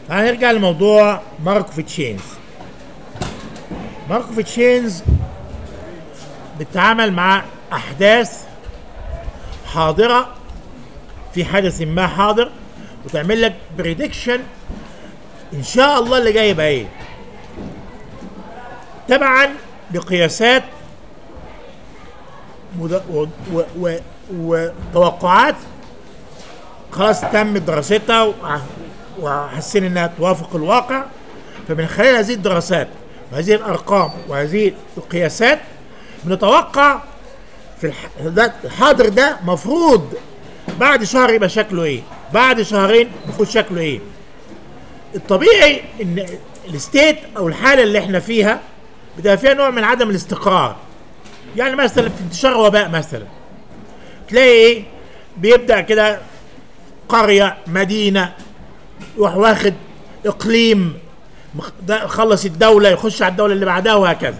هنرجع لموضوع ماركوف تشينز ماركوف تشينز بتتعامل مع احداث حاضره في حدث ما حاضر وتعمل لك بريدكشن ان شاء الله اللي جاي يبقى ايه تبعا لقياسات مد- و- و- و- وتوقعات خلاص تم دراستها وع- وحاسين انها توافق الواقع فمن خلال هذه الدراسات وهذه الارقام وهذه القياسات بنتوقع في الح... ده الحاضر ده مفروض بعد شهر يبقى شكله ايه بعد شهرين المفروض شكله ايه الطبيعي ان الستيت او الحاله اللي احنا فيها بتبقى فيها نوع من عدم الاستقرار يعني مثلا في انتشار وباء مثلا تلاقي ايه بيبدا كده قريه مدينه يروح واخد اقليم مخ- ده خلص الدوله يخش على الدوله اللي بعدها وهكذا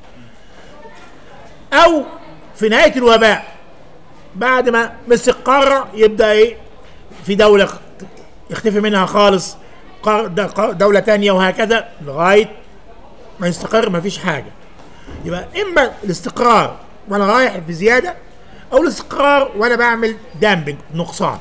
او في نهايه الوباء بعد ما مسك قاره يبدا ايه في دوله يختفي منها خالص قار- د- قار- دوله تانية وهكذا لغايه ما يستقر ما فيش حاجه يبقى اما الاستقرار وانا رايح بزياده او الاستقرار وانا بعمل دامبنج نقصان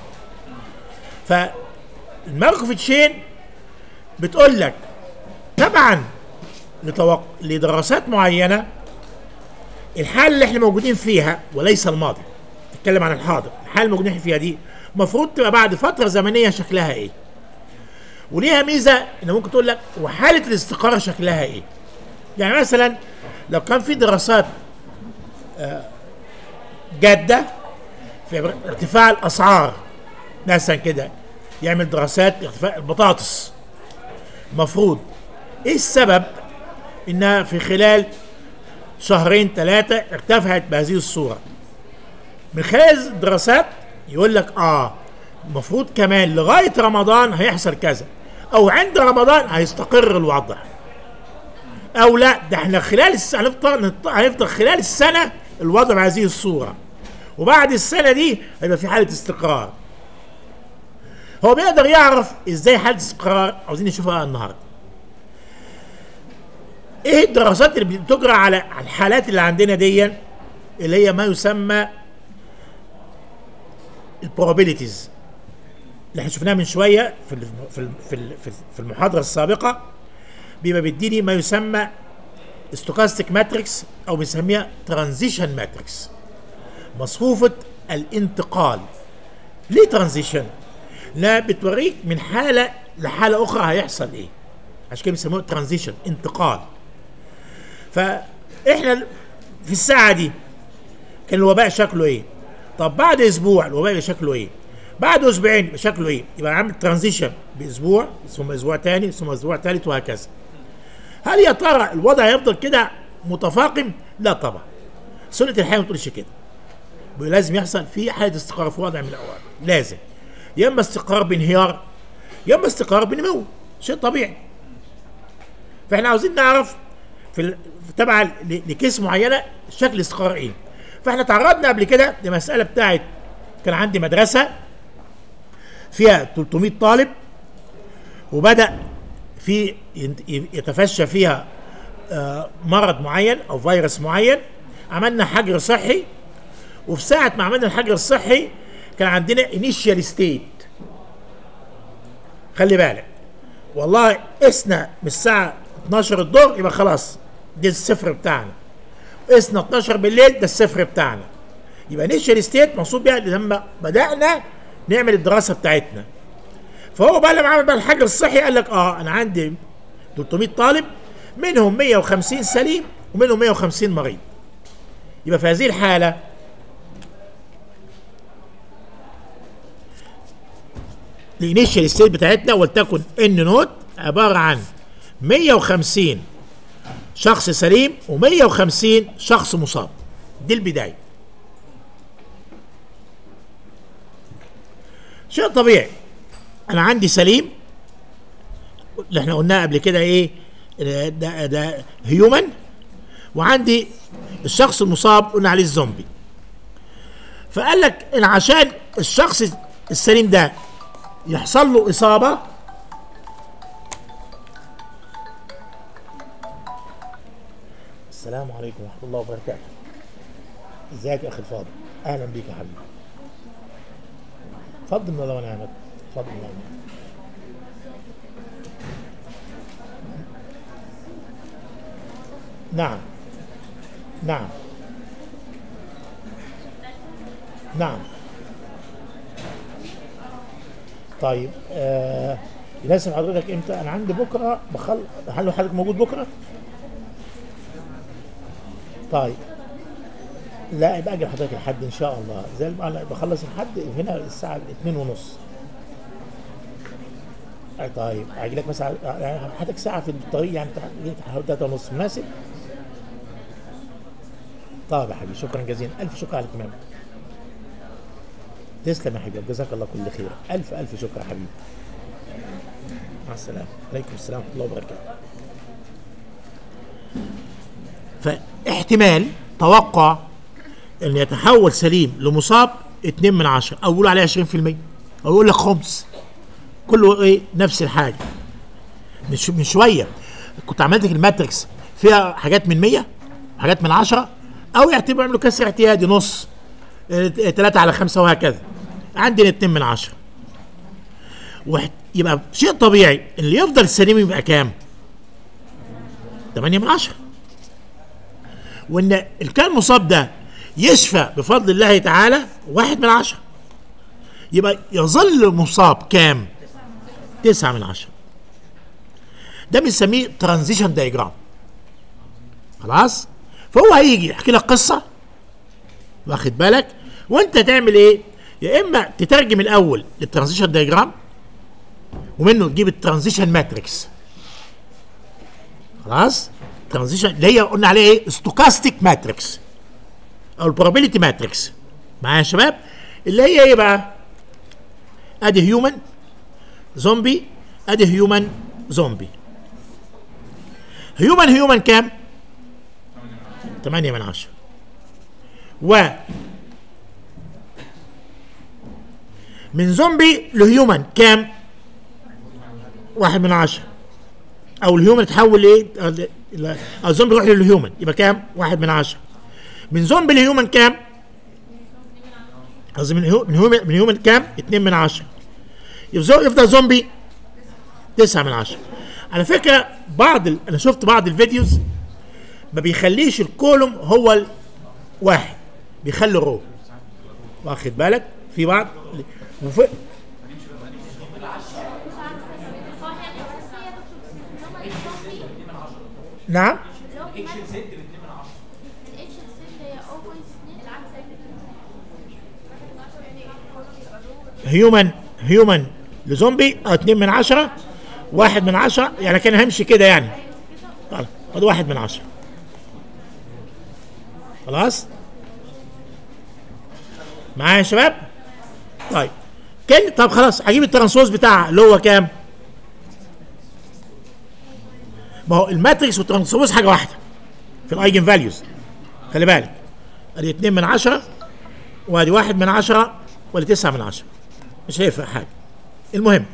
فالماركوف تشين بتقول لك طبعا لتوق... لدراسات معينه الحاله اللي احنا موجودين فيها وليس الماضي تتكلم عن الحاضر الحاله اللي موجودين فيها دي المفروض تبقى بعد فتره زمنيه شكلها ايه وليها ميزه ان ممكن تقول لك وحاله الاستقرار شكلها ايه يعني مثلا لو كان في دراسات آه، جاده في ارتفاع الاسعار مثلا كده يعمل دراسات ارتفاع البطاطس مفروض ايه السبب انها في خلال شهرين ثلاثة ارتفعت بهذه الصورة من خلال الدراسات يقول لك اه المفروض كمان لغاية رمضان هيحصل كذا او عند رمضان هيستقر الوضع او لا ده احنا خلال السنة هنفضل نط- هنفضل خلال السنة الوضع بهذه الصورة وبعد السنة دي هيبقى في حالة استقرار هو بيقدر يعرف ازاي حالة استقرار عاوزين نشوفها النهارده ايه الدراسات اللي بتجرى على على الحالات اللي عندنا دي اللي هي ما يسمى البروبابيليتيز اللي احنا شفناها من شويه في ال- في ال- في ال- في ال- في المحاضره السابقه بيبقى بيديني ما يسمى ستوكاستيك ماتريكس او بنسميها ترانزيشن ماتريكس مصفوفه الانتقال ليه ترانزيشن؟ لا بتوريك من حاله لحاله اخرى هيحصل ايه عشان كده بيسموه ترانزيشن انتقال فاحنا في الساعه دي كان الوباء شكله ايه طب بعد اسبوع الوباء يبقى شكله ايه بعد اسبوعين يبقى شكله ايه يبقى عامل ترانزيشن باسبوع ثم اسبوع تاني ثم اسبوع ثالث وهكذا هل يا ترى الوضع هيفضل كده متفاقم لا طبعا سنه الحياه ما بتقولش كده لازم يحصل في حاله استقرار في وضع من الاوضاع لازم يا اما استقرار بانهيار يا اما استقرار بنمو شيء طبيعي فاحنا عاوزين نعرف في ال- في تبع ل- لكيس معينه شكل الاستقرار ايه فاحنا تعرضنا قبل كده لمساله بتاعت كان عندي مدرسه فيها 300 طالب وبدا في ينت- يتفشى فيها آه، مرض معين او فيروس معين عملنا حجر صحي وفي ساعه ما عملنا الحجر الصحي كان عندنا انيشيال ستيت خلي بالك والله قسنا من الساعة 12 الظهر يبقى خلاص ده الصفر بتاعنا قسنا 12 بالليل ده الصفر بتاعنا يبقى نيشر ستيت مقصود بيها لما بدأنا نعمل الدراسة بتاعتنا فهو بقى لما عمل بقى الحجر الصحي قال لك اه انا عندي 300 طالب منهم 150 سليم ومنهم 150 مريض يبقى في هذه الحالة الانيشال ستيت بتاعتنا ولتكن ان نوت عباره عن 150 شخص سليم و150 شخص مصاب دي البدايه شيء طبيعي انا عندي سليم اللي احنا قلناه قبل كده ايه ده ده هيومن وعندي الشخص المصاب قلنا عليه الزومبي فقال لك ان عشان الشخص السليم ده يحصل له اصابه السلام عليكم ورحمه الله وبركاته ازيك يا اخي الفاضل اهلا بيك يا حبيبي اتفضل من الله ونعمك اتفضل من الله نعم نعم نعم طيب آه يناسب حضرتك امتى؟ انا عندي بكره بخل هل حضرتك موجود بكره؟ طيب لا يبقى اجل حضرتك الحد ان شاء الله زي ما انا بخلص الحد هنا الساعه 2 ونص آه، طيب اجي لك مثلا يعني حضرتك ساعه في الطريق يعني حوالي 3 ونص مناسب؟ طيب يا حبيبي شكرا جزيلا الف شكر على الاهتمام تسلم يا حبيبي جزاك الله كل خير الف الف شكر يا حبيبي مع السلامه عليكم السلام ورحمه الله وبركاته فاحتمال توقع ان يتحول سليم لمصاب 2 من 10 او يقول عليه 20% او يقول لك خمس كله ايه نفس الحاجه من شو- من شويه كنت عملت لك الماتريكس فيها حاجات من 100 حاجات من 10 او يعتبر يعملوا كسر اعتيادي نص 3 على 5 وهكذا عندنا 2 من 10 واحد يبقى شيء طبيعي اللي يفضل سليم يبقى كام؟ 8 من 10 وان اللي كان مصاب ده يشفى بفضل الله تعالى واحد من عشرة يبقى يظل مصاب كام؟ تسعة من عشرة ده بنسميه ترانزيشن دايجرام خلاص؟ فهو هيجي يحكي لك قصة واخد بالك وانت تعمل ايه؟ يا اما تترجم الاول للترانزيشن دايجرام ومنه تجيب الترانزيشن ماتريكس خلاص ترانزيشن اللي هي قلنا عليها ايه ستوكاستيك ماتريكس او البروبابيلتي ماتريكس معايا يا شباب اللي هي ايه بقى ادي هيومن زومبي ادي هيومن زومبي هيومن هيومن كام 8 من 10 و من زومبي لهيومن كام واحد من عشرة او الهيومن تحول لايه ال- ال- او الزومبي يروح للهيومن يبقى كام واحد من عشرة من زومبي لهيومن كام قصدي من هيو- من هيومن من هيومن كام اتنين من عشرة يفضل يفضل زومبي تسعة من عشرة على فكرة بعض ال... انا شفت بعض الفيديوز ما بيخليش الكولوم هو الواحد بيخلي رو واخد بالك في بعض وفي هو يعني بس هي دكتور ان هم يصلي نعم اللي هو اتش ال زد من اتش ال زد هي 0.2 العكس هيومن هيومن لزومبي اه 2 من 10 واحد من 10 يعني كان همشي كده يعني خلاص ادي واحد من 10 خلاص معايا يا شباب طيب كان طب خلاص هجيب الترانسوز بتاعها اللي هو كام ما هو الماتريكس والترانسوز حاجه واحده في الايجن فاليوز خلي بالك ادي 2 من 10 وادي واحد من 10 ولا 9 من 10 مش هيفرق حاجه المهم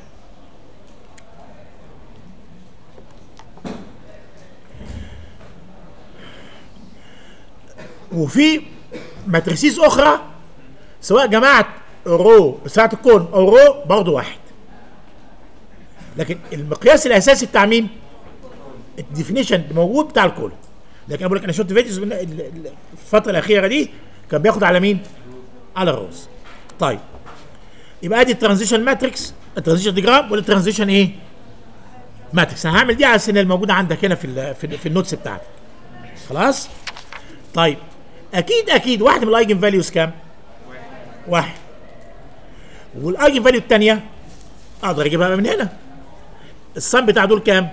وفي ماتريسيز اخرى سواء جماعه رو ساعه الكون او رو برضه واحد لكن المقياس الاساسي بتاع مين؟ الديفينيشن موجود بتاع الكون لكن انا بقول لك انا شفت فيديوز من ال- ال- الفتره الاخيره دي كان بياخد على مين؟ على الروز طيب يبقى ادي الترانزيشن ماتريكس الترانزيشن ديجرام والترانزيشن ايه؟ ماتريكس انا هعمل دي على السنه الموجوده عندك هنا في ال في, ال في النوتس بتاعتك خلاص؟ طيب اكيد اكيد واحد من الايجن فاليوز كام؟ واحد والايجن فاليو الثانيه اقدر اجيبها بقى من هنا الصم بتاع دول كام؟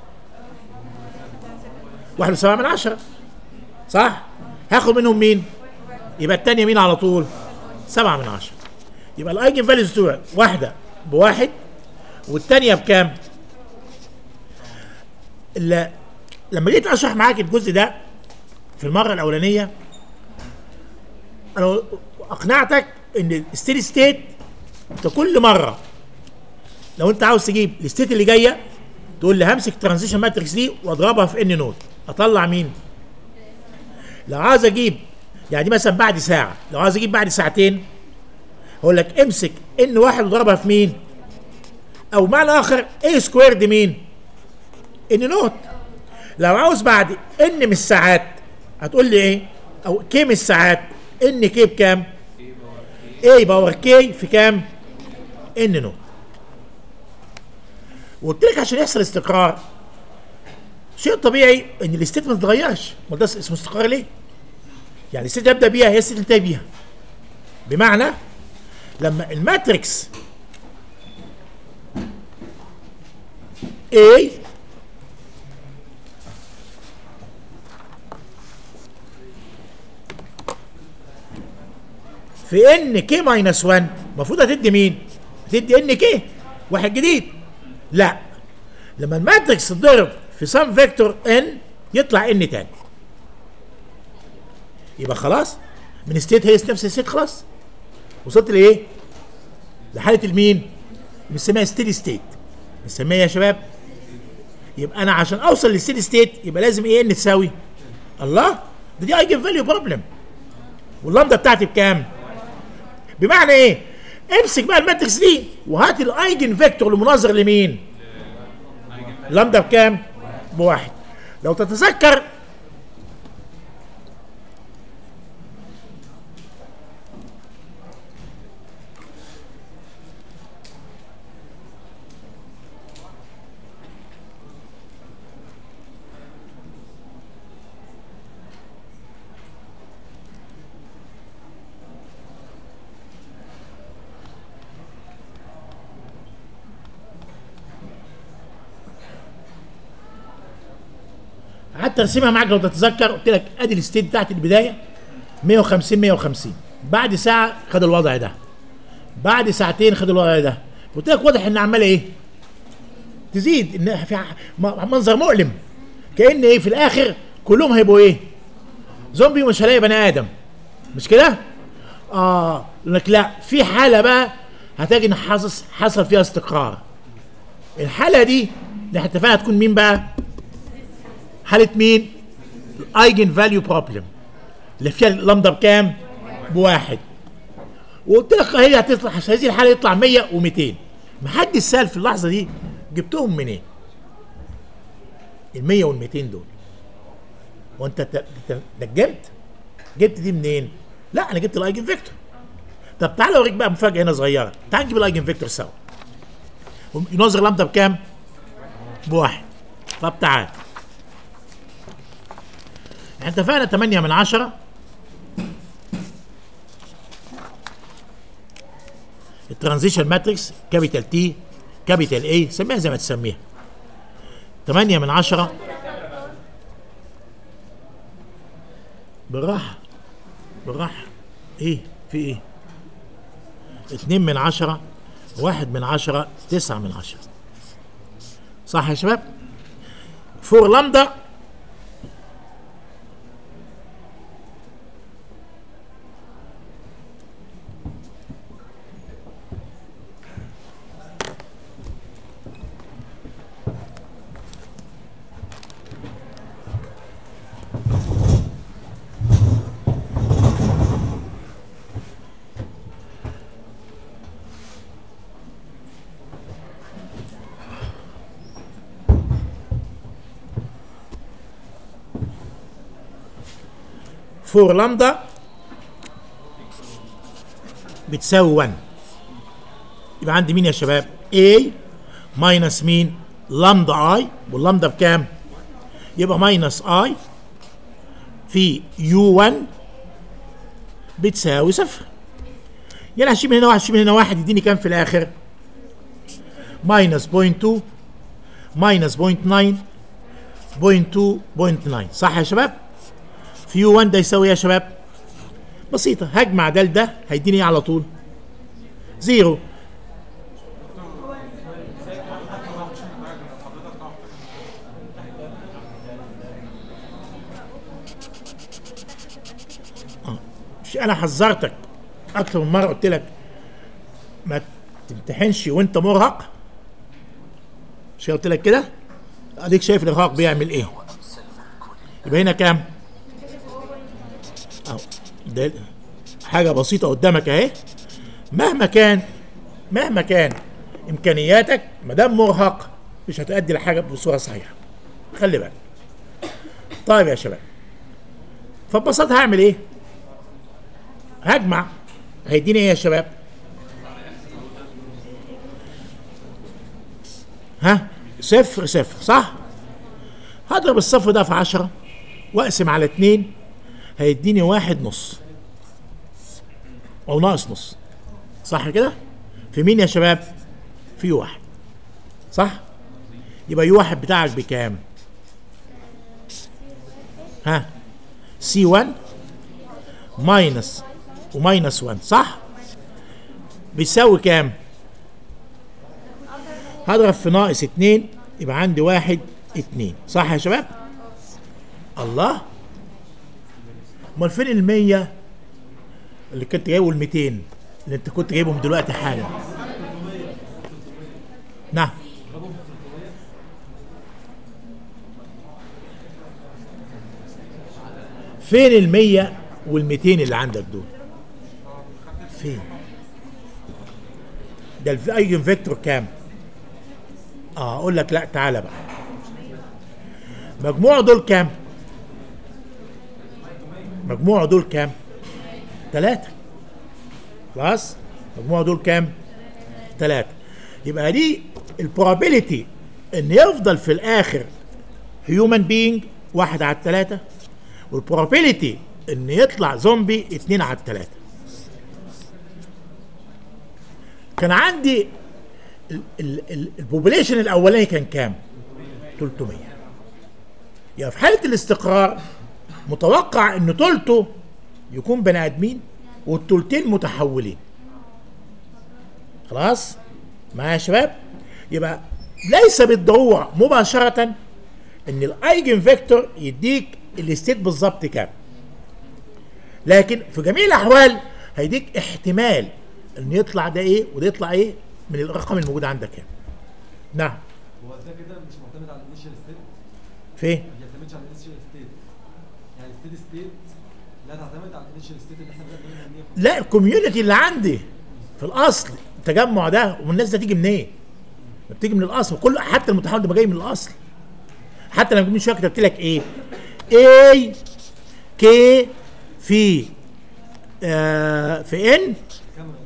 واحد وسبعة من عشرة صح؟ هاخد منهم مين؟ يبقى الثانية مين على طول؟ سبعة من عشرة يبقى الايجن فاليوز بتوع واحدة بواحد والثانية بكام؟ ال- لما جيت اشرح معاك الجزء ده في المرة الأولانية أنا أقنعتك إن الستيدي ستيت أنت كل مرة لو أنت عاوز تجيب الستيت اللي جاية تقول لي همسك ترانزيشن ماتريكس دي واضربها في ان نود اطلع مين؟ لو عاوز اجيب يعني دي مثلا بعد ساعه لو عاوز اجيب بعد ساعتين اقول لك امسك ان واحد وضربها في مين او معنى اخر ايه سكويرد مين ان نوت لو عاوز بعد ان من الساعات هتقول لي ايه او كي من الساعات ان كي بكام اي باور كي في كام ان نوت وقلت لك عشان يحصل استقرار شيء طبيعي ان الستيت ما تتغيرش ما ده اسمه استقرار ليه يعني الستيت ابدا بيها هي الستيت انتهي بيها بمعنى لما الماتريكس A في ان كي ماينس 1 المفروض هتدي مين؟ هتدي ان كي واحد جديد لا لما الماتريكس تضرب في سم فيكتور ان يطلع ان تاني يبقى خلاص من ستيت هي نفس الستيت خلاص وصلت لايه؟ لحاله المين؟ بنسميها ستيدي ستيت بنسميها يا شباب يبقى انا عشان اوصل للستيدي ستيت يبقى لازم ايه ان تساوي الله ده دي ايجن فاليو بروبلم واللامدا بتاعتي بكام؟ بمعنى ايه؟ امسك بقى الماتريكس دي وهات الايجن فيكتور المناظر لمين؟ لامدا بكام؟ بواحد لو تتذكر قعدت ارسمها معاك لو تتذكر قلت لك ادي الستيت بتاعت البدايه 150 150 بعد ساعه خد الوضع ده بعد ساعتين خد الوضع ده قلت لك واضح ان عماله ايه تزيد ان في ع- م- منظر مؤلم كان ايه في الاخر كلهم هيبقوا ايه زومبي ومش هلاقي بني ادم مش كده اه يقول لك لا في حاله بقى هتجي ان حصل حصل فيها استقرار الحاله دي اللي احنا اتفقنا هتكون مين بقى حاله مين الايجن فاليو بروبلم اللي فيها اللامدا بكام بواحد وقلت لك هي هتطلع هذه الحاله يطلع 100 و200 محدش سال في اللحظه دي جبتهم منين ال 100 وال 200 دول وانت ت- ت- نجمت جبت دي منين لا انا جبت الايجن فيكتور طب تعالى اوريك بقى مفاجاه هنا صغيره تعال نجيب الايجن فيكتور سوا ينظر لامدا بكام بواحد طب تعال احنا اتفقنا 8 من 10 الترانزيشن ماتريكس كابيتال تي كابيتال اي سميها زي ما تسميها 8 من 10 بالراحة بالراحة ايه في ايه 2 من 10 واحد من 10 9 من 10 صح يا شباب فور لامدا فور لامدا بتساوي 1 يبقى عندي مين يا شباب A ماينس مين لامدا اي واللامدا بكام يبقى ماينس اي في يو 1 بتساوي صفر يعني هشيل من هنا واحد هشيل من هنا واحد يديني كام في الاخر ماينس بوينت 2 ماينس بوينت 9 بوينت 2 بوينت 9 صح يا شباب في يو 1 ده يساوي ايه يا شباب بسيطة هجمع ده لده هيديني ايه على طول زيرو آه. مش انا حذرتك اكتر من مرة قلت لك ما تمتحنش وانت مرهق مش قلت لك كده اديك شايف الارهاق بيعمل ايه يبقى هنا كام ده حاجه بسيطه قدامك اهي مهما كان مهما كان امكانياتك ما دام مرهق مش هتؤدي لحاجه بصوره صحيحه خلي بالك طيب يا شباب فببساطه هعمل ايه هجمع هيديني ايه يا شباب ها صفر صفر صح هضرب الصفر ده في عشرة واقسم على اتنين هيديني واحد نص او ناقص نص صح كده في مين يا شباب في واحد صح يبقى يو واحد بتاعك بكام ها سي 1 ماينس وماينس 1 صح بيساوي كام هضرب في ناقص 2 يبقى عندي واحد 2 صح يا شباب الله امال فين ال 100 اللي كنت جايبه ال 200 اللي انت كنت جايبهم دلوقتي حالا نعم فين ال 100 وال 200 اللي عندك دول فين ده الايجن فيكتور كام اه اقول لك لا تعالى بقى مجموع دول كام مجموع دول كام ثلاثة خلاص مجموع دول كام ثلاثة يبقى دي البروبابيلتي ان يفضل في الاخر هيومن بينج واحد على الثلاثة والبروبابيلتي ان يطلع زومبي اتنين على الثلاثة كان عندي البوبوليشن الاولاني كان كام 300 يعني في حاله الاستقرار متوقع ان تلته يكون بني ادمين والتلتين متحولين خلاص معايا يا شباب يبقى ليس بالضروره مباشره ان الايجن فيكتور يديك الاستيت بالظبط كام لكن في جميع الاحوال هيديك احتمال ان يطلع ده ايه وده يطلع ايه من الرقم الموجود عندك هنا نعم هو ده كده مش معتمد على الانيشال ستيت فين ما بيعتمدش على الانيشال ستيت يعني الستيد ستيت لا تعتمد على الانيشال ستيت اللي احنا بنعملها ان هي لا الكوميونتي اللي عندي في الاصل التجمع ده والناس ده تيجي منين؟ ما بتيجي من الاصل كل حتى المتحول ده جاي من الاصل حتى لما من شويه كتبت لك ايه؟ اي كي في آه في ان كاميرا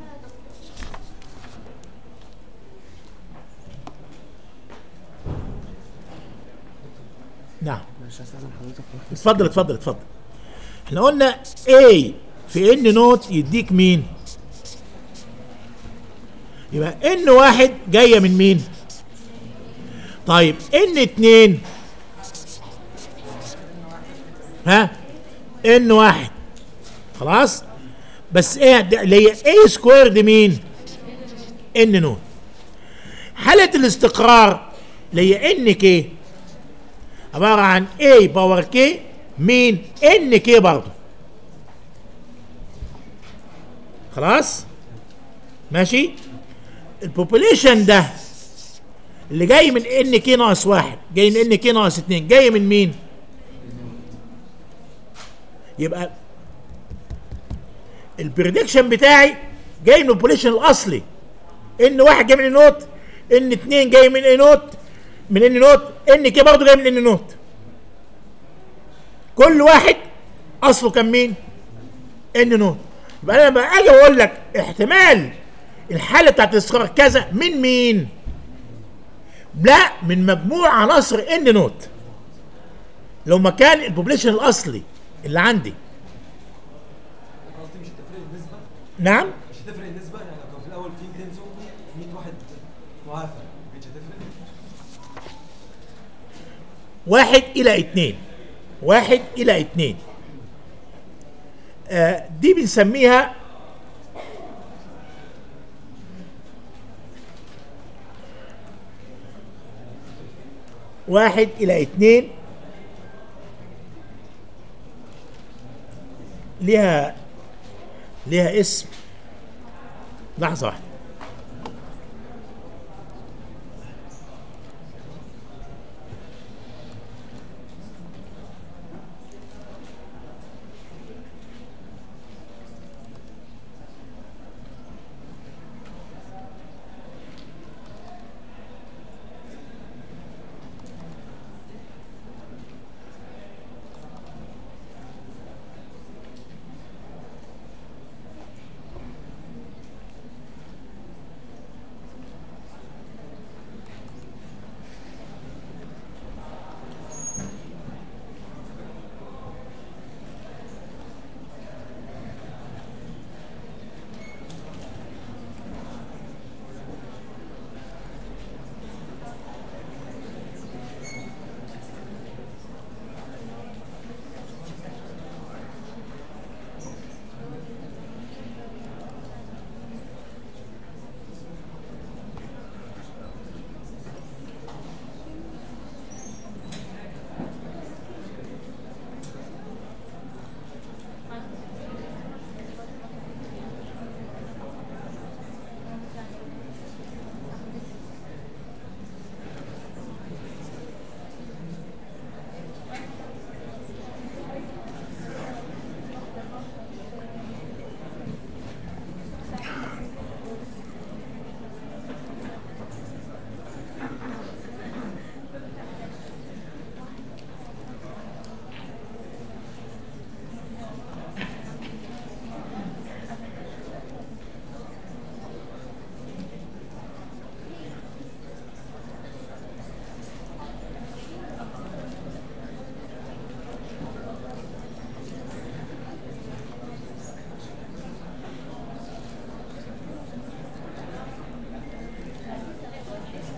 نعم مش هستاذن حضرتك واحد. اتفضل اتفضل اتفضل احنا قلنا A في ان نوت يديك مين يبقى ان واحد جايه من مين طيب ان اتنين ها ان واحد خلاص بس ايه ده- اللي هي A سكوير دي مين ان نوت حالة الاستقرار اللي هي ان كي عبارة عن A باور K مين N K برضه خلاص ماشي البوبوليشن ده اللي جاي من ان كي ناقص واحد جاي من ان كي ناقص اتنين جاي من مين يبقى البريدكشن بتاعي جاي من البوبوليشن الاصلي ان واحد جاي من النوت ان اتنين جاي من اي نوت من ان نوت ان كي برضه جاي من ان نوت كل واحد اصله كان مين ان نوت يبقى انا لما اجي اقول لك احتمال الحاله بتاعت الاستقرار كذا من مين لا من مجموع عناصر ان نوت لو ما كان البوبليشن الاصلي اللي عندي قصدي مش هتفرق النسبه نعم مش هتفرق النسبه يعني لو كان في الاول في 200 زومبي 100 واحد معافى مش هتفرق واحد الى اتنين واحد الى اتنين آه دي بنسميها واحد الى اتنين ليها ليها اسم لحظة واحدة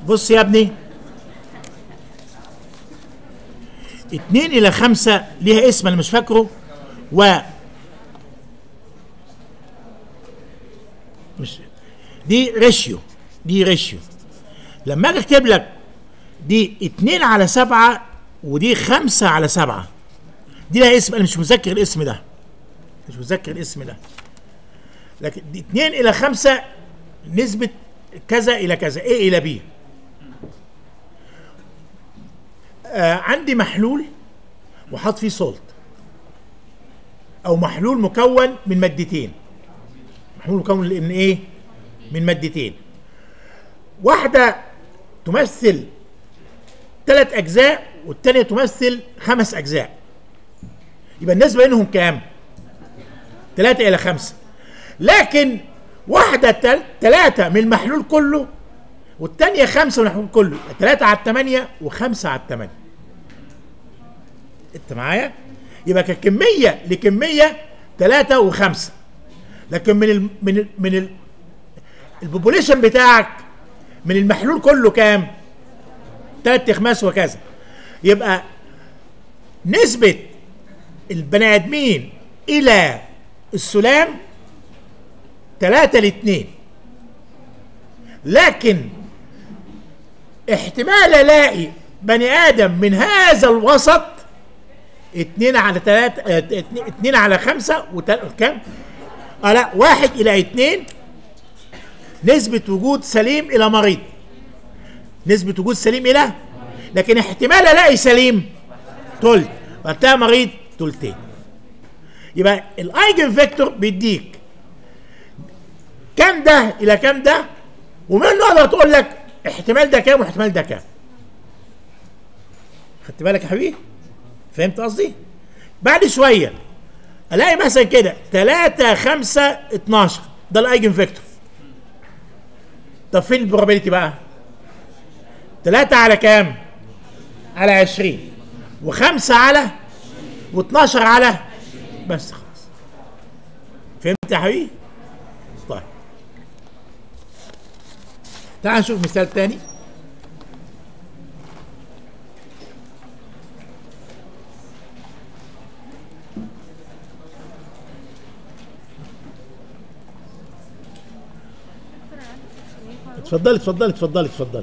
بص يا ابني اتنين الى خمسة ليها اسم انا مش فاكره و مش دي ريشيو دي ريشيو لما اجي اكتب لك دي اتنين على سبعة ودي خمسة على سبعة دي لها اسم انا مش متذكر الاسم ده مش متذكر الاسم ده لكن دي اتنين الى خمسة نسبة كذا الى كذا A الى B آه عندي محلول وحط فيه سولت او محلول مكون من مادتين محلول مكون من ايه من مادتين واحدة تمثل ثلاث اجزاء والتانية تمثل خمس اجزاء يبقى النسبة بينهم كام ثلاثة الى خمسة لكن واحدة تل... ثلاثة من المحلول كله والتانية خمسة من المحلول كله ثلاثة على الثمانية وخمسة على الثمانية انت معايا؟ يبقى ككمية لكمية ثلاثة وخمسة لكن من ال... من ال... من ال... البوبوليشن بتاعك من المحلول كله كام؟ ثلاث اخماس وكذا يبقى نسبة البني ادمين الى السلام ثلاثة لاثنين لكن احتمال الاقي بني ادم من هذا الوسط اتنين على تلاتة اه، اتنين- اتنين على خمسة وتل... كم؟ اه لا واحد الى اتنين نسبة وجود سليم الى مريض نسبة وجود سليم الى لكن احتمال الاقي سليم تلت وقتها مريض تلتين يبقى الايجن فيكتور بيديك كام ده الى كام ده ومنه اقدر تقول لك احتمال ده كام واحتمال ده كام خدت بالك يا حبيبي فهمت قصدي بعد شويه الاقي مثلا كده 3 5 12 ده الايجن فيكتور طب فين البروبابيلتي بقى 3 على كام على 20 و5 على و12 على بس خلاص فهمت يا حبيبي طيب تعال نشوف مثال تاني اتفضلي اتفضلي اتفضلي اتفضلي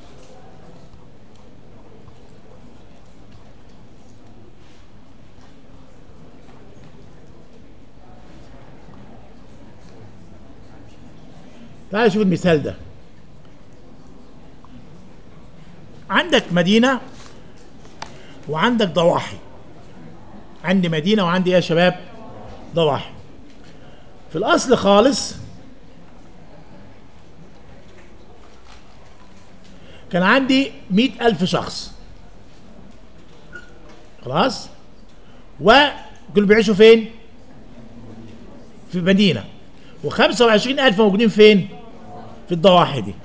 تعال شوف المثال ده عندك مدينة وعندك ضواحي عندي مدينة وعندي ايه يا شباب ضواحي في الأصل خالص كان عندي مئة ألف شخص خلاص ودول بيعيشوا فين في مدينة وخمسة وعشرين ألف موجودين فين في الضواحي دي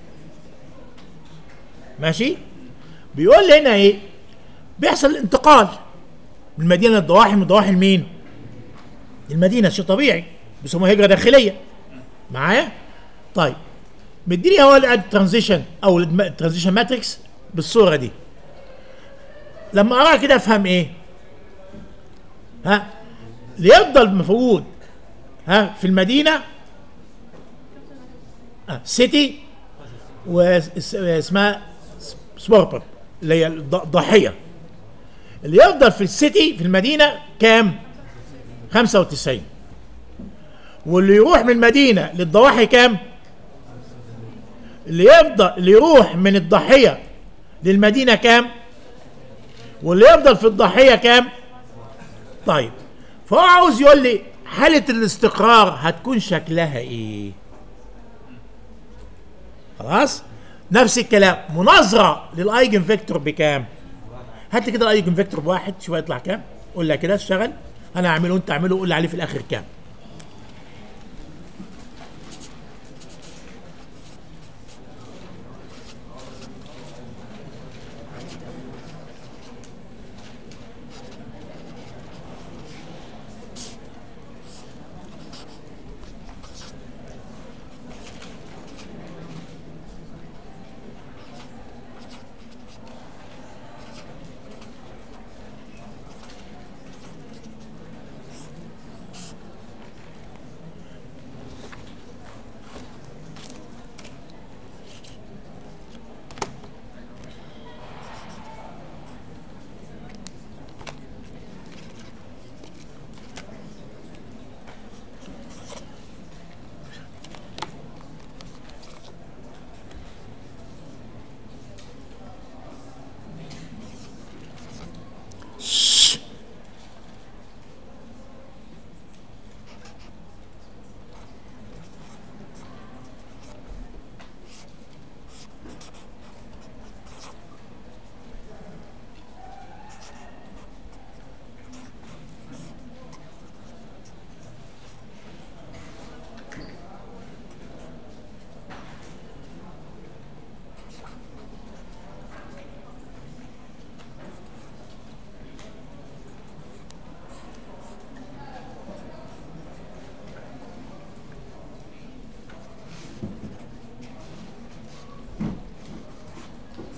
ماشي بيقول لي هنا ايه بيحصل انتقال من مدينة للضواحي من الضواحي لمين المدينة شيء طبيعي بيسموها هجرة داخلية معايا طيب مديني هو الترانزيشن او الترانزيشن ماتريكس بالصوره دي لما اقراها كده افهم ايه ها ليفضل مفقود ها في المدينه آه سيتي واسمها سبوربر اللي هي الض- الضاحيه اللي يفضل في السيتي في المدينه كام 95 واللي يروح من المدينه للضواحي كام اللي يفضل اللي يروح من الضحية للمدينة كام واللي يفضل في الضحية كام طيب فهو عاوز يقول لي حالة الاستقرار هتكون شكلها ايه خلاص نفس الكلام مناظرة للايجن فيكتور بكام هات لي كده الايجن فيكتور بواحد شوف هيطلع كام قول لي كده اشتغل انا اعمله وانت اعمله قول لي عليه في الاخر كام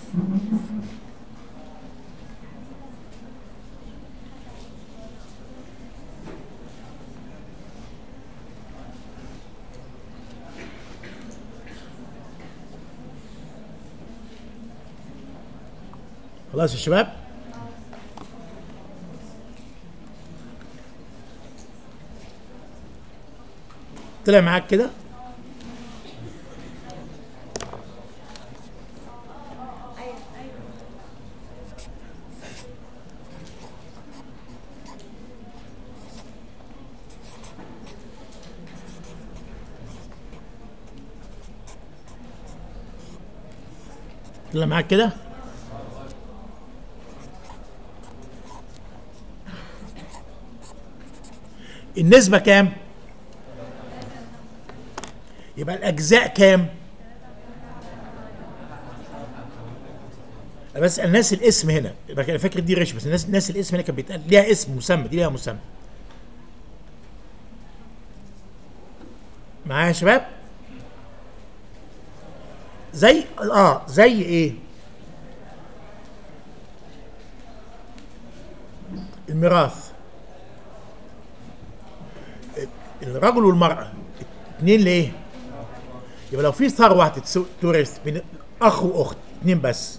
خلاص يا شباب طلع معاك كده طلع معاك كده النسبة كام؟ يبقى الأجزاء كام؟ أنا بس الناس الاسم هنا يبقى انا فاكر دي ريش بس الناس الناس الاسم هنا كانت بيتقال ليها اسم مسمى دي ليها مسمى معايا يا شباب؟ زي اه زي ايه؟ الميراث الرجل والمرأة اتنين ليه؟ يبقى لو في ثروة هتتسو- تورث بين أخ وأخت اتنين بس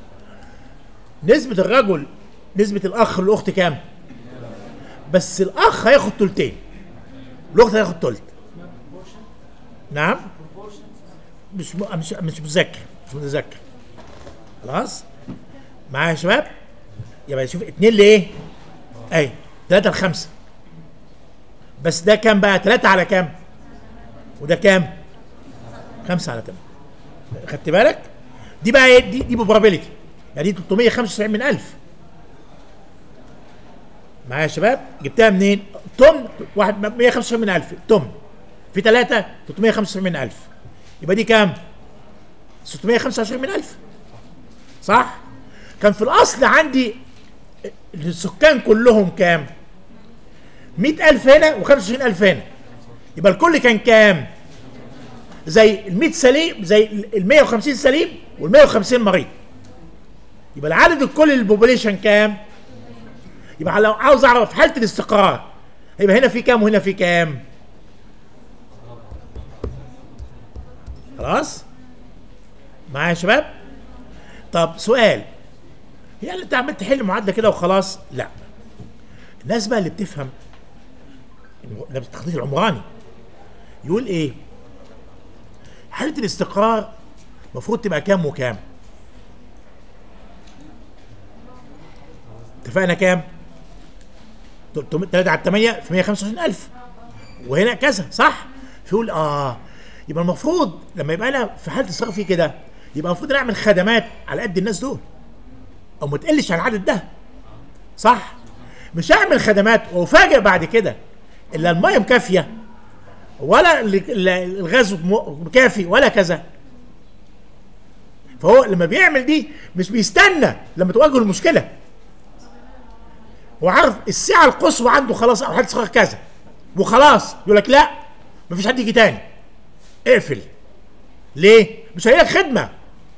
نسبة الرجل نسبة الأخ للأخت كام؟ بس الأخ هياخد تلتين الأخت هياخد تلت نعم مش م... مش مش متذكر مش متذكر خلاص معايا يا شباب يبقى شوف اتنين لايه؟ اي تلاتة لخمسة بس ده كام بقى؟ تلاتة على كام؟ وده كام؟ خمسة على تمانية خدت بالك؟ دي بقى ايه؟ دي دي بروبابيلتي يعني دي 375 من 1000 معايا يا شباب؟ جبتها منين؟ تم واحد 175 من 1000 تم في ثلاثة 375 من 1000 يبقى دي كام؟ 625 من 1000 صح؟ كان في الأصل عندي السكان كلهم كام؟ 100000 هنا و25000 هنا يبقى الكل كان كام؟ زي ال 100 سليم زي ال 150 سليم وال 150 مريض يبقى العدد الكلي للبوبوليشن كام؟ يبقى لو عاوز اعرف حاله الاستقرار يبقى هنا في كام وهنا في كام؟ خلاص؟ معايا يا شباب؟ طب سؤال هي اللي انت عمال تحل معادله كده وخلاص؟ لا الناس بقى اللي بتفهم ده التخطيط العمراني يقول ايه؟ حاله الاستقرار المفروض تبقى كام وكام؟ اتفقنا كام؟ 3 على 8 في 125000 وهنا كذا صح؟ فيقول اه يبقى المفروض لما يبقى انا في حاله اصرار في كده يبقى المفروض نعمل خدمات على قد الناس دول او ما تقلش عن العدد ده صح؟ مش هعمل خدمات وافاجئ بعد كده الا الميه مكافيه ولا ال- ال- الغاز م- كافي ولا كذا فهو لما بيعمل دي مش بيستنى لما تواجهه المشكله هو عارف الساعه القصوى عنده خلاص او حد صغير كذا وخلاص يقول لك لا مفيش حد يجي تاني اقفل ليه؟ مش هيلاقي خدمه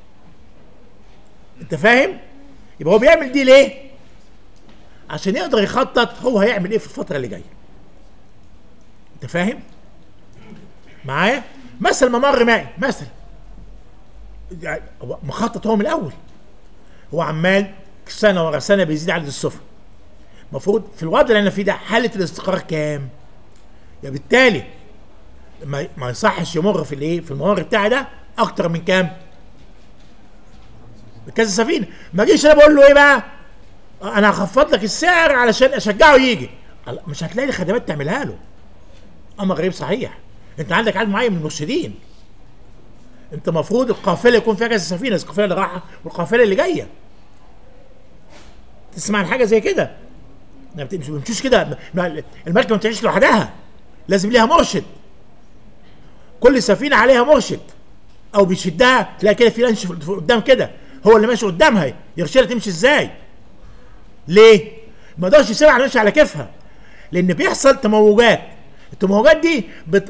انت فاهم؟ يبقى هو بيعمل دي ليه؟ عشان يقدر يخطط هو هيعمل ايه في الفتره اللي جايه انت فاهم؟ معايا؟ مثل ممر مائي مثل يعني هو مخطط هو من الاول هو عمال سنه ورا سنه بيزيد عدد السفن المفروض في الوضع اللي انا فيه ده حاله الاستقرار كام؟ يا بالتالي ما ما يصحش يمر في الايه؟ في الممر بتاعي ده اكتر من كام؟ كذا سفينه ما اجيش انا بقول له ايه بقى؟ آه، انا هخفض لك السعر علشان اشجعه يجي الله، مش هتلاقي لي خدمات تعملها له امر غريب صحيح انت عندك عدد معين من المرشدين انت المفروض القافله يكون فيها كذا سفينه القافله اللي رايحه والقافله اللي جايه تسمع عن حاجه زي كده ما بت- مش بيمشوش كده ما- المركبه ما بتعيش لوحدها لازم ليها مرشد كل سفينه عليها مرشد او بيشدها تلاقي كده في لانش في قدام كده هو اللي ماشي قدامها يرشدها تمشي ازاي ليه ما يقدرش يسيبها على ماشي على كيفها لان بيحصل تموجات التموجات دي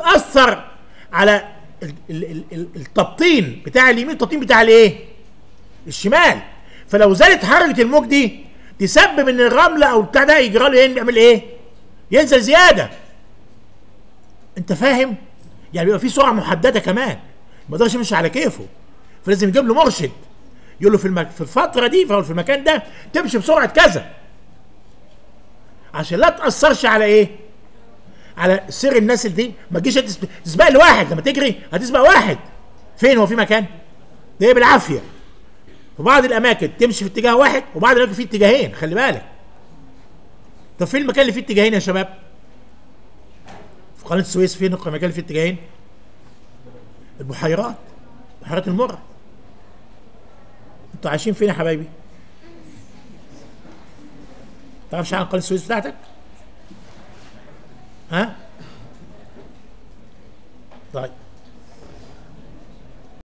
بتاثر على ال- ال- ال- ال- التبطين بتاع اليمين التبطين بتاع الايه الشمال فلو زادت حركه الموج دي تسبب ان الرمله او بتاع ده يجرى له يعمل ايه؟ ينزل زياده انت فاهم؟ يعني بيبقى في سرعه محدده كمان ما يقدرش يمشي على كيفه فلازم يجيب له مرشد يقول له في المك... في الفتره دي أو في المكان ده تمشي بسرعه كذا عشان لا تاثرش على ايه؟ على سير الناس اللي دي ما تجيش تسب- تسبق لواحد لما تجري هتسبق واحد فين هو في مكان؟ ده هي بالعافيه في بعض الاماكن تمشي في اتجاه واحد وبعض الاماكن في اتجاهين خلي بالك طب فين المكان اللي فيه اتجاهين يا شباب؟ في قناه السويس فين المكان اللي فيه اتجاهين؟ البحيرات بحيرات المرة انتوا عايشين فين يا حبايبي؟ تعرفش عن قناة السويس بتاعتك؟ ها؟ طيب